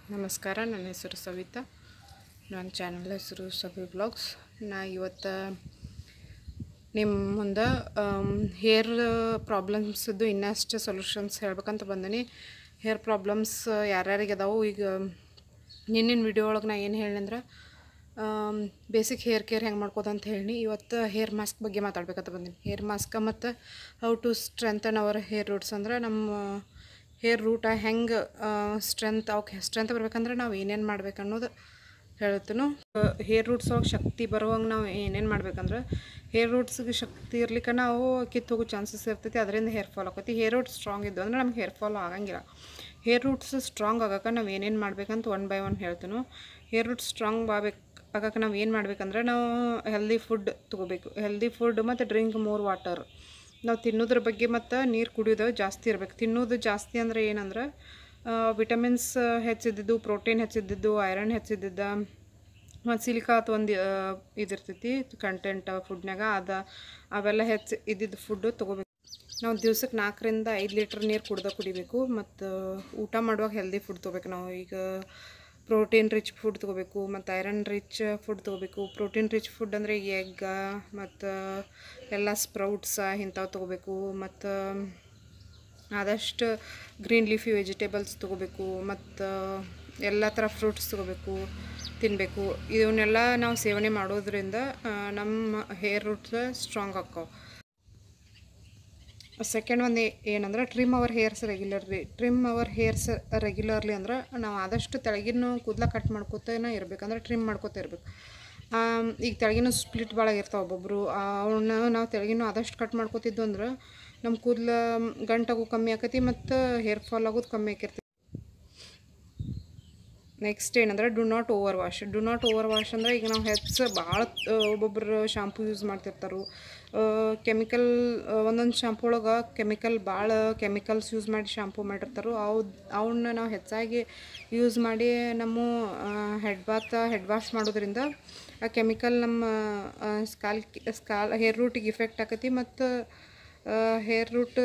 ನಮಸ್ಕಾರ ನನ್ನ ಹೆಸರು ಸವಿತಾ ನನ್ನ ಚಾನಲ್ ಹೆಸರು ಸವಿ ಬ್ಲಾಗ್ಸ್ ನಾ ಇವತ್ತು ನಿಮ್ಮ ಮುಂದೆ ಹೇರ್ ಪ್ರಾಬ್ಲಮ್ಸ್ದು ಇನ್ನಷ್ಟು ಸೊಲ್ಯೂಷನ್ಸ್ ಹೇಳ್ಬೇಕಂತ ಬಂದೀನಿ ಹೇರ್ ಪ್ರಾಬ್ಲಮ್ಸ್ ಯಾರ್ಯಾರಿಗೆ ಅದಾವು ಈಗ ನಿನ್ನಿನ ವಿಡಿಯೋ ಒಳಗೆ ನಾ ಏನು ಹೇಳಿದ್ರೆ ಬೇಸಿಕ್ ಹೇರ್ ಕೇರ್ ಹೆಂಗೆ ಮಾಡ್ಕೋದು ಅಂತ ಹೇಳಿ ಇವತ್ತು ಹೇರ್ ಮಾಸ್ಕ್ ಬಗ್ಗೆ ಮಾತಾಡ್ಬೇಕಂತ ಬಂದೀನಿ ಹೇರ್ ಮಾಸ್ಕ್ ಮತ್ತು how to strengthen our hair roots ಅಂದ್ರೆ ನಮ್ಮ ಹೇರ್ ರೂಟ ಹೆಂಗೆ ಸ್ಟ್ರೆಂತ್ ಅವಕ್ಕೆ ಸ್ಟ್ರೆಂತ್ ಬರ್ಬೇಕಂದ್ರೆ ನಾವು ಏನೇನು ಮಾಡ್ಬೇಕು ಅನ್ನೋದು ಹೇಳ್ತೀನಿ ಹೇರ್ ರೂಟ್ಸ್ ಒಳಗೆ ಶಕ್ತಿ ಬರುವಂಗೆ ನಾವು ಏನೇನು ಮಾಡ್ಬೇಕಂದ್ರೆ ಹೇರ್ ರೂಟ್ಸ್ಗೆ ಶಕ್ತಿ ಇರ್ಲಿಕ್ಕೆ ನಾವು ಕಿತ್ತು ಹೋಗೋ ಚಾನ್ಸಸ್ ಇರ್ತೈತಿ ಅದರಿಂದ ಹೇರ್ ಫಾಲ್ ಆಕತಿ ಹೇರ್ ರೂಟ್ ಸ್ಟ್ರಾಂಗ್ ಇದ್ದು ಅಂದ್ರೆ ನಮ್ಗೆ ಹೇರ್ ಫಾಲ್ ಆಗಂಗಿಲ್ಲ ಹೇರ್ ರೂಟ್ಸ್ ಸ್ಟ್ರಾಂಗ್ ಆಗಕ್ಕೆ ನಾವು ಏನೇನು ಮಾಡ್ಬೇಕಂತ ಒನ್ ಬೈ ಒನ್ ಹೇಳ್ತೀನಿ ಹೇರ್ ರೂಟ್ಸ್ ಸ್ಟ್ರಾಂಗ್ ಆಗ್ಬೇಕು ಆಗಕ್ಕೆ ನಾವು ಏನು ಮಾಡ್ಬೇಕಂದ್ರೆ ನಾವು ಹೆಲ್ದಿ ಫುಡ್ ತೊಗೋಬೇಕು ಹೆಲ್ದಿ ಫುಡ್ ಮತ್ತು ಡ್ರಿಂಕ್ ಮೋರ್ ವಾಟರ್ ನಾವು ತಿನ್ನೋದ್ರ ಬಗ್ಗೆ ಮತ್ತು ನೀರು ಕುಡಿಯೋದು ಜಾಸ್ತಿ ಇರಬೇಕು ತಿನ್ನೋದು ಜಾಸ್ತಿ ಅಂದರೆ ಏನಂದ್ರೆ ವಿಟಮಿನ್ಸ್ ಹೆಚ್ಚಿದ್ದು ಪ್ರೋಟೀನ್ ಹೆಚ್ಚಿದ್ದು ಐರನ್ ಹೆಚ್ಚಿದ್ದ ಮತ್ತು ಸಿಲಿಕಾತ್ ಒಂದು ಇದಿರ್ತೈತಿ ಕಂಟೆಂಟ್ ಫುಡ್ನಾಗ ಅದು ಅವೆಲ್ಲ ಹೆಚ್ಚು ಇದ್ದಿದ್ದು ಫುಡ್ಡು ತೊಗೋಬೇಕು ನಾವು ದಿವ್ಸಕ್ಕೆ ನಾಲ್ಕರಿಂದ ಐದು ಲೀಟ್ರ್ ನೀರು ಕುಡ್ದ ಕುಡಿಬೇಕು ಮತ್ತು ಊಟ ಮಾಡುವಾಗ ಹೆಲ್ದಿ ಫುಡ್ ತೊಗೋಬೇಕು ನಾವು ಈಗ ಪ್ರೋಟೀನ್ ರಿಚ್ ಫುಡ್ ತೊಗೋಬೇಕು ಮತ್ತು ಐರನ್ ರಿಚ್ ಫುಡ್ ತೊಗೋಬೇಕು ಪ್ರೋಟೀನ್ ರಿಚ್ ಫುಡ್ ಅಂದರೆ ಎಗ್ ಮತ್ತು ಎಲ್ಲ ಸ್ಪ್ರೌಟ್ಸ ಇಂಥವು ತೊಗೋಬೇಕು ಮತ್ತು ಆದಷ್ಟು ಗ್ರೀನ್ ಲೀಫಿ ವೆಜಿಟೇಬಲ್ಸ್ ತೊಗೋಬೇಕು ಮತ್ತು ಎಲ್ಲ ಥರ ಫ್ರೂಟ್ಸ್ ತೊಗೋಬೇಕು ತಿನ್ನಬೇಕು ಇವನ್ನೆಲ್ಲ ನಾವು ಸೇವನೆ ಮಾಡೋದ್ರಿಂದ ನಮ್ಮ ಹೇರ್ ರೂಟ್ಸ್ ಸ್ಟ್ರಾಂಗ್ ಆಕ್ಕವು ಸೆಕೆಂಡ್ ಒಂದು ಏನಂದ್ರೆ trim our hairs regularly trim our hairs regularly ಅಂದ್ರೆ ನಾವು ಆದಷ್ಟು ತೆಳಗಿನ ಕೂದಲ ಕಟ್ ಮಾಡ್ಕೋತೇನೆ ಇರ್ಬೇಕಂದ್ರೆ ಟ್ರಿಮ್ ಮಾಡ್ಕೋತ ಇರ್ಬೇಕು ಈಗ ತೆಳಗಿನ ಸ್ಪ್ಲಿಟ್ ಭಾಳ ಇರ್ತಾವೆ ಒಬ್ಬೊಬ್ಬರು ಅವನ್ನ ನಾವು ತೆಳಗಿನ ಆದಷ್ಟು ಕಟ್ ಮಾಡ್ಕೋತಿದ್ದು ಅಂದ್ರೆ ನಮ್ಮ ಕೂದಲ ಗಂಟಾಗೂ ಕಮ್ಮಿ ಆಕತಿ ಮತ್ತು ಹೇರ್ ಫಾಲ್ ಆಗೋದು ಕಮ್ಮಿ ಆಕಿರ್ತೈತಿ ನೆಕ್ಸ್ಟ್ ಏನಂದ್ರೆ do not over wash do not over wash ಅಂದ್ರೆ ಈಗ ನಾವು ಹೆಚ್ಚು ಭಾಳ ಒಬ್ಬೊಬ್ಬರು ಶಾಂಪೂ ಯೂಸ್ ಮಾಡ್ತಿರ್ತಾರೆ ಕೆಮಿಕಲ್ ಒಂದೊಂದು ಶಾಂಪೂ ಒಳಗೆ ಕೆಮಿಕಲ್ ಭಾಳ ಕೆಮಿಕಲ್ಸ್ ಯೂಸ್ ಮಾಡಿ ಶಾಂಪೂ ಮಾಡಿರ್ತಾರೆ ಅವು ಅವನ್ನ ನಾವು ಹೆಚ್ಚಾಗಿ ಯೂಸ್ ಮಾಡಿ ನಮ್ಮ ಹೆಡ್ ಬಾತ್ ಹೆಡ್ ವಾಶ್ ಮಾಡೋದ್ರಿಂದ ಆ ಕೆಮಿಕಲ್ ನಮ್ಮ ಸ್ಕಾಲ್ ಸ್ಕಾಲ್ ಹೇರ್ ರೂಟಿಗೆ ಇಫೆಕ್ಟ್ ಆಕತಿ ಮತ್ತು ಹೇರ್ ರೂಟ್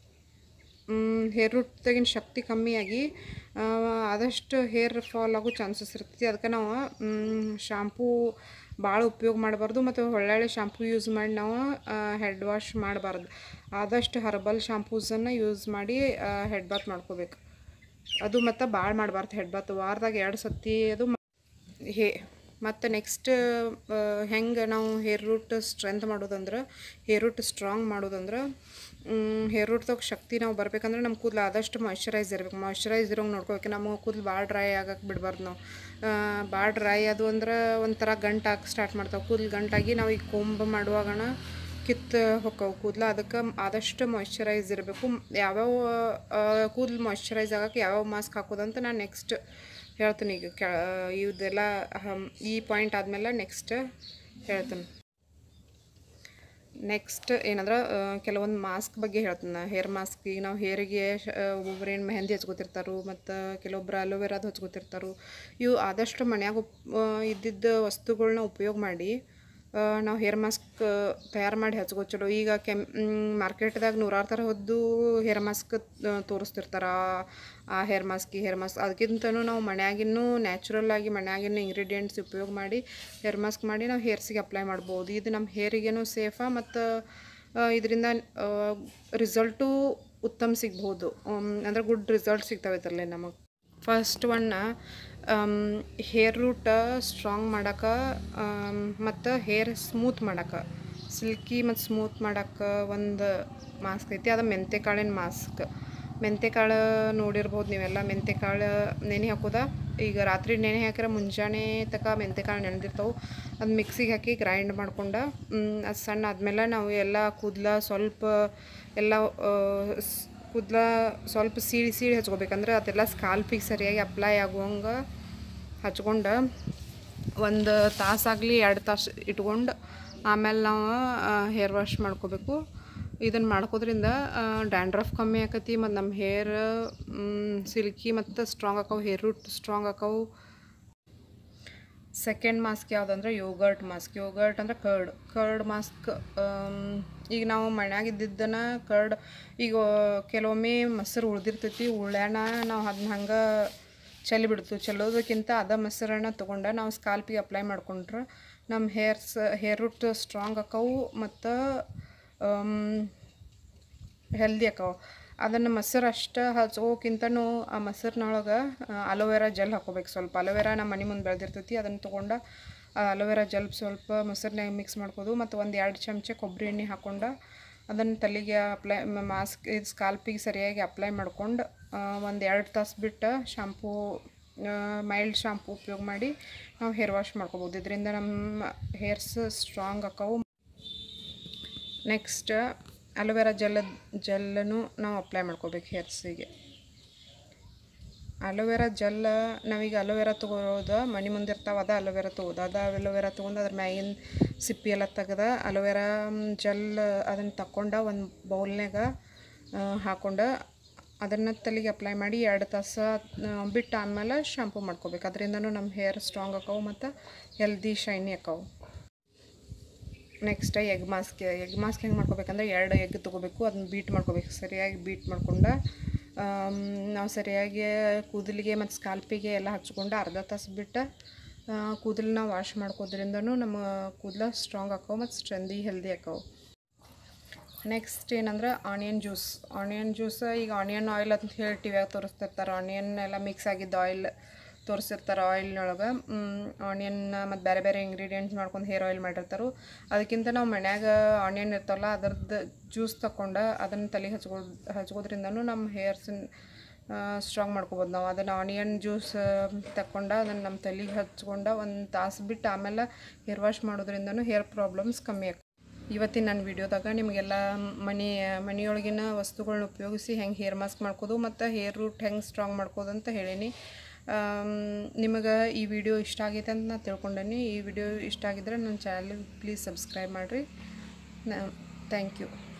ಹೇರ್ ರೂಟ್ದಾಗಿನ ಶಕ್ತಿ ಕಮ್ಮಿಯಾಗಿ ಆದಷ್ಟು ಹೇರ್ ಫಾಲ್ ಆಗೋ ಚಾನ್ಸಸ್ ಇರ್ತೈತಿ ಅದಕ್ಕೆ ನಾವು ಶಾಂಪೂ ಭಾಳ ಉಪಯೋಗ ಮಾಡಬಾರ್ದು ಮತ್ತು ಒಳ್ಳೊಳ್ಳೆ ಶಾಂಪೂ ಯೂಸ್ ಮಾಡಿ ನಾವು ಹೆಡ್ ವಾಶ್ ಮಾಡಬಾರ್ದು ಆದಷ್ಟು ಹರ್ಬಲ್ ಶಾಂಪೂಸನ್ನು ಯೂಸ್ ಮಾಡಿ ಹೆಡ್ ಬಾತ್ ಮಾಡ್ಕೋಬೇಕು ಅದು ಮತ್ತು ಭಾಳ ಮಾಡಬಾರ್ದು ಹೆಡ್ ಬಾತ್ ವಾರದಾಗ ಎರಡು ಸತಿ ಅದು ಹೇ ಮತ್ತು ನೆಕ್ಸ್ಟ್ ಹೆಂಗೆ ನಾವು ಹೇರ್ ರೂಟ್ ಸ್ಟ್ರೆಂತ್ ಮಾಡೋದಂದ್ರೆ ಹೇರ್ ರೂಟ್ ಸ್ಟ್ರಾಂಗ್ ಮಾಡೋದಂದ್ರೆ ಹೇರ್ ರೂಟ್ದಾಗ ಶಕ್ತಿ ನಾವು ಬರ್ಬೇಕಂದ್ರೆ ನಮ್ಮ ಕೂದಲು ಆದಷ್ಟು ಮಾಯ್ಶ್ಚರೈಸ್ ಇರ್ಬೇಕು ಮಾಯ್ಶ್ಚರೈಸ್ ಇರೋಂಗೆ ನೋಡ್ಕೋಬೇಕು ನಮ್ಮ ಕೂದಲು ಭಾಳ ಡ್ರೈ ಆಗಕ್ಕೆ ಬಿಡಬಾರ್ದು ನಾವು ಭಾಳ ಡ್ರೈ ಅದು ಅಂದ್ರೆ ಒಂಥರ ಗಂಟಾಗಿ ಸ್ಟಾರ್ಟ್ ಮಾಡ್ತಾವೆ ಕೂದಲು ಗಂಟಾಗಿ ನಾವು ಈಗ ಕೊಂಬ ಮಾಡುವಾಗಣ ಕಿತ್ತು ಹೊಕ್ಕವು ಕೂದಲು ಅದಕ್ಕೆ ಆದಷ್ಟು ಮಾಯ್ಶ್ಚರೈಸ್ ಇರಬೇಕು ಯಾವ್ಯಾವ ಕೂದಲು ಮಾಯ್ಶ್ಚರೈಸ್ ಆಗಕ್ಕೆ ಯಾವ್ಯಾವ ಮಾಸ್ಕ್ ಹಾಕೋದಂತ ನಾನು ನೆಕ್ಸ್ಟ್ ಹೇಳ್ತೀನಿ ಈಗ ಕೆ ಇದೆಲ್ಲ ಈ ಪಾಯಿಂಟ್ ಆದಮೇಲೆ ನೆಕ್ಸ್ಟ್ ಹೇಳ್ತೀನಿ ನೆಕ್ಸ್ಟ್ ಏನಂದ್ರೆ ಕೆಲವೊಂದು ಮಾಸ್ಕ್ ಬಗ್ಗೆ ಹೇಳ್ತೀನಿ ಹೇರ್ ಮಾಸ್ಕ್ ಈಗ ನಾವು ಹೇರಿಗೆ ಒಬ್ಬೊಬ್ರು ಏನು ಮೆಹಂದಿ ಹಚ್ಕೋತಿರ್ತಾರೆ ಮತ್ತು ಕೆಲವೊಬ್ರು ಅಲೋವೆರಾದು ಹಚ್ಕೋತಿರ್ತಾರೆ ಇವು ಆದಷ್ಟು ಮನ್ಯಾಗ ಇದ್ದಿದ್ದ ವಸ್ತುಗಳನ್ನ ಉಪಯೋಗ ಮಾಡಿ ನಾವು ಹೇರ್ ಮಾಸ್ಕ್ ತಯಾರು ಮಾಡಿ ಹಚ್ಕೋ ಚಲೋ ಈಗ ಕೆಮ್ ಮಾರ್ಕೆಟ್ದಾಗ ನೂರಾರು ಥರ ಹೊದ್ದು ಹೇರ್ ಮಾಸ್ಕ್ ತೋರಿಸ್ತಿರ್ತಾರೆ ಆ ಹೇರ್ ಮಾಸ್ಕ್ ಈ ಹೇರ್ ಮಾಸ್ಕ್ ಅದಕ್ಕಿಂತನೂ ನಾವು ಮನ್ಯಾಗಿನ್ನೂ ನ್ಯಾಚುರಲ್ ಆಗಿ ಮನ್ಯಾಗಿನ ಇಂಗ್ರೀಡಿಯೆಂಟ್ಸ್ ಉಪಯೋಗ ಮಾಡಿ ಹೇರ್ ಮಾಸ್ಕ್ ಮಾಡಿ ನಾವು ಹೇರ್ಸಿಗೆ ಅಪ್ಲೈ ಮಾಡ್ಬೋದು ಇದು ನಮ್ಮ ಹೇರಿಗೇನು ಸೇಫಾ ಮತ್ತು ಇದರಿಂದ ರಿಸಲ್ಟು ಉತ್ತಮ ಸಿಗ್ಬೋದು ಅಂದ್ರೆ ಗುಡ್ ರಿಸಲ್ಟ್ ಸಿಗ್ತಾವೆ ಇದರಲ್ಲೇ ನಮಗೆ ಫಸ್ಟ್ ಒನ್ನ ಹೇರ್ ರೂಟ್ ಸ್ಟ್ರಾಂಗ್ ಮಾಡೋಕೆ ಮತ್ತು ಹೇರ್ ಸ್ಮೂತ್ ಮಾಡೋಕೆ ಸಿಲ್ಕಿ ಮತ್ತು ಸ್ಮೂತ್ ಮಾಡೋಕೆ ಒಂದು ಮಾಸ್ಕ್ ಐತಿ ಅದು ಮೆಂತೆಕಾಳಿನ ಮಾಸ್ಕ್ ಮೆಂತೆಕಾಳು ನೋಡಿರ್ಬೋದು ನೀವೆಲ್ಲ ಮೆಂತೆಕಾಳು ನೆನೆ ಹಾಕೋದ ಈಗ ರಾತ್ರಿ ನೆನೆ ಹಾಕಿದ್ರೆ ಮುಂಜಾನೆ ತನಕ ಮೆಂತೆಕಾಳು ನೆನೆದಿರ್ತಾವೆ ಅದು ಮಿಕ್ಸಿಗೆ ಹಾಕಿ ಗ್ರೈಂಡ್ ಮಾಡ್ಕೊಂಡು ಅದು ಸಣ್ಣ ಆದಮೇಲೆ ನಾವು ಎಲ್ಲ ಕೂದಲ ಸ್ವಲ್ಪ ಎಲ್ಲ ಕೂದಲ ಸ್ವಲ್ಪ ಸೀಳಿ ಸೀಳಿ ಹಚ್ಕೋಬೇಕಂದ್ರೆ ಅದೆಲ್ಲ ಸ್ಕಾಲ್ಪಿಗೆ ಸರಿಯಾಗಿ ಅಪ್ಲೈ ಆಗುವಂಗೆ ಹಚ್ಕೊಂಡು ಒಂದು ತಾಸಾಗಲಿ ಎರಡು ತಾಸು ಇಟ್ಕೊಂಡು ಆಮೇಲೆ ನಾವು ಹೇರ್ ವಾಶ್ ಮಾಡ್ಕೋಬೇಕು ಇದನ್ನು ಮಾಡ್ಕೋದ್ರಿಂದ ಡ್ಯಾಂಡ್ರಫ್ ಕಮ್ಮಿ ಆಕತಿ ಮತ್ತು ನಮ್ಮ ಹೇರ್ ಸಿಲ್ಕಿ ಮತ್ತು ಸ್ಟ್ರಾಂಗ್ ಆಕವು ಹೇರ್ ರೂಟ್ ಸ್ಟ್ರಾಂಗ್ ಆಕವು ಸೆಕೆಂಡ್ ಮಾಸ್ಕ್ ಯಾವುದಂದ್ರೆ ಯೋಗರ್ಟ್ ಮಾಸ್ಕ್ ಯೋಗರ್ಟ್ ಅಂದ್ರೆ ಕರ್ಡ್ ಕರ್ಡ್ ಮಾಸ್ಕ್ ಈಗ ನಾವು ಮನ್ಯಾಗ ಇದ್ದಿದ್ದನ್ನು ಕರ್ಡ್ ಈಗ ಕೆಲವೊಮ್ಮೆ ಮೊಸರು ಉಳ್ದಿರ್ತೈತಿ ಉಳ್ಯಾಣ ನಾವು ಅದನ್ನ ಹಂಗೆ ಚಲಿ ಬಿಡ್ತು ಚಲೋದಕ್ಕಿಂತ ಅದ ಮೊಸರನ್ನ ತೊಗೊಂಡು ನಾವು ಸ್ಕಾಲ್ಪಿಗೆ ಅಪ್ಲೈ ಮಾಡ್ಕೊಂಡ್ರೆ ನಮ್ಮ ಹೇರ್ಸ್ ಹೇರ್ ರೂಟ್ ಸ್ಟ್ರಾಂಗ್ ಆಕವು ಮತ್ತು ಹೆಲ್ದಿ ಆಕವು ಅದನ್ನು ಮೊಸರು ಅಷ್ಟು ಹಚ್ಕೋಕ್ಕಿಂತನೂ ಆ ಮೊಸರಿನೊಳಗೆ ಅಲೋವೆರಾ ಜೆಲ್ ಹಾಕೋಬೇಕು ಸ್ವಲ್ಪ ಅಲೋವೆರಾ ನಮ್ಮ ಮನೆ ಮುಂದೆ ಬೆಳೆದಿರ್ತೈತಿ ಅದನ್ನು ತೊಗೊಂಡು ಆ ಅಲೋವೆರಾ ಜೆಲ್ ಸ್ವಲ್ಪ ಮೊಸರಿನಾಗ ಮಿಕ್ಸ್ ಮಾಡ್ಕೋದು ಮತ್ತು ಒಂದು ಎರಡು ಚಮಚ ಕೊಬ್ಬರಿ ಎಣ್ಣೆ ಹಾಕ್ಕೊಂಡು ಅದನ್ನು ತಲೆಗೆ ಅಪ್ಲೈ ಮಾಸ್ಕ್ ಇದು ಸ್ಕಾಲ್ಪಿಗೆ ಸರಿಯಾಗಿ ಅಪ್ಲೈ ಮಾಡ್ಕೊಂಡು ಒಂದು ಎರಡು ತಾಸು ಬಿಟ್ಟು ಶಾಂಪೂ ಮೈಲ್ಡ್ ಶಾಂಪೂ ಉಪಯೋಗ ಮಾಡಿ ನಾವು ಹೇರ್ ವಾಶ್ ಮಾಡ್ಕೋಬೋದು ಇದರಿಂದ ನಮ್ಮ ಹೇರ್ಸ್ ಸ್ಟ್ರಾಂಗ್ ಆಕವು ನೆಕ್ಸ್ಟ್ ಅಲೋವೆರಾ ಜೆಲ್ ಜೆಲ್ಲನ್ನು ನಾವು ಅಪ್ಲೈ ಮಾಡ್ಕೋಬೇಕು ಹೇರ್ಸಿಗೆ ಅಲೋವೆರಾ ಜೆಲ್ ನಾವೀಗ ಅಲೋವೆರಾ ತೊಗೊಳೋದು ಮನೆ ಮುಂದೆ ಇರ್ತಾವೆ ಅದ ಅಲೋವೆರಾ ತೊಗೋದು ಅದ ಅಲೋವೆರಾ ತೊಗೊಂಡು ಅದ್ರ ಮ್ಯಾಗಿನ ಸಿಪ್ಪಿ ಎಲ್ಲ ತೆಗ್ದು ಅಲೋವೆರಾ ಜೆಲ್ ಅದನ್ನು ತಕ್ಕೊಂಡು ಒಂದು ಬೌಲ್ನಾಗ ಹಾಕೊಂಡು ಅದನ್ನು ತಲೆಗೆ ಅಪ್ಲೈ ಮಾಡಿ ಎರಡು ತಾಸು ಬಿಟ್ಟು ಆದಮೇಲೆ ಶಾಂಪೂ ಮಾಡ್ಕೋಬೇಕು ಅದರಿಂದನೂ ನಮ್ಮ ಹೇರ್ ಸ್ಟ್ರಾಂಗ್ ಆಕವು ಮತ್ತು ಹೆಲ್ದಿ ಶೈನಿ ಆಕವು next egg mask egg mask ಹೆಂಗೆ ಮಾಡ್ಕೋಬೇಕಂದ್ರೆ ಎರಡು ಎಗ್ ತೊಗೋಬೇಕು ಅದನ್ನ ಬೀಟ್ ಮಾಡ್ಕೋಬೇಕು ಸರಿಯಾಗಿ ಬೀಟ್ ಮಾಡ್ಕೊಂಡು ನಾವು ಸರಿಯಾಗಿ ಕೂದಲಿಗೆ ಮತ್ತು ಸ್ಕಾಲ್ಪಿಗೆ ಎಲ್ಲ ಹಚ್ಕೊಂಡು ಅರ್ಧ ತಾಸು ಬಿಟ್ಟು ಕೂದಲನ್ನ ವಾಶ್ ಮಾಡ್ಕೋದ್ರಿಂದನೂ ನಮ್ಮ ಕೂದಲು ಸ್ಟ್ರಾಂಗ್ ಆಕವು ಮತ್ತು ಸ್ಟ್ರೆಂದಿ ಹೆಲ್ದಿ ಆಕವು ನೆಕ್ಸ್ಟ್ ಏನಂದ್ರೆ ಆನಿಯನ್ ಜ್ಯೂಸ್ ಆನಿಯನ್ ಜ್ಯೂಸ್ ಈಗ ಆನಿಯನ್ ಆಯಿಲ್ ಅಂತ ಹೇಳಿ ಟಿವ್ಯಾಗ ತೋರಿಸ್ತಿರ್ತಾರೆ ಆನಿಯನ್ ಎಲ್ಲ ಮಿಕ್ಸ್ ಆಗಿದ್ದು ಆಯಿಲ್ ತೋರಿಸಿರ್ತಾರೆ ಆಯಿಲ್ನೊಳಗೆ ಆನಿಯನ್ ಮತ್ತು ಬೇರೆ ಬೇರೆ ಇಂಗ್ರೀಡಿಯೆಂಟ್ಸ್ ಮಾಡ್ಕೊಂಡು ಹೇರ್ ಆಯಿಲ್ ಮಾಡಿರ್ತಾರೆ ಅದಕ್ಕಿಂತ ನಾವು ಮನ್ಯಾಗ ಆನಿಯನ್ ಇರ್ತಾವಲ್ಲ ಅದರದ್ದು ಜ್ಯೂಸ್ ತಗೊಂಡು ಅದನ್ನು ತಲೆಗೆ ಹಚ್ಕೊ ಹಚ್ಕೋದ್ರಿಂದನೂ ನಮ್ಮ ಹೇರ್ಸನ್ನ ಸ್ಟ್ರಾಂಗ್ ಮಾಡ್ಕೊಬೋದು ನಾವು ಅದನ್ನು ಆನಿಯನ್ ಜ್ಯೂಸ್ ತಗೊಂಡು ಅದನ್ನು ನಮ್ಮ ತಲೆಗೆ ಹಚ್ಕೊಂಡು ಒಂದು ತಾಸು ಬಿಟ್ಟು ಆಮೇಲೆ ಹೇರ್ ವಾಶ್ ಮಾಡೋದ್ರಿಂದನೂ ಹೇರ್ ಪ್ರಾಬ್ಲಮ್ಸ್ ಕಮ್ಮಿ ಆಗ್ತವೆ ಇವತ್ತಿನ ನನ್ನ ವಿಡಿಯೋದಾಗ ನಿಮಗೆಲ್ಲ ಮನೆ ಮನೆಯೊಳಗಿನ ವಸ್ತುಗಳನ್ನ ಉಪಯೋಗಿಸಿ ಹೆಂಗೆ ಹೇರ್ ಮಾಸ್ಕ್ ಮಾಡ್ಕೋದು ಮತ್ತು ಹೇರ್ ರೂಟ್ ಹೆಂಗೆ ಸ್ಟ್ರಾಂಗ್ ಮಾಡ್ಕೋದು ಅಂತ ಹೇಳೀನಿ ನಿಮಗೆ ಈ ವಿಡಿಯೋ ಇಷ್ಟ ಆಗೈತೆ ಅಂತ ನಾನು ತಿಳ್ಕೊಂಡೇನಿ ಈ ವಿಡಿಯೋ ಇಷ್ಟ ಆಗಿದ್ರೆ ನನ್ನ ಚಾನಲ್ಗೆ ಪ್ಲೀಸ್ ಸಬ್ಸ್ಕ್ರೈಬ್ ಮಾಡಿರಿ ಥ್ಯಾಂಕ್ ಯು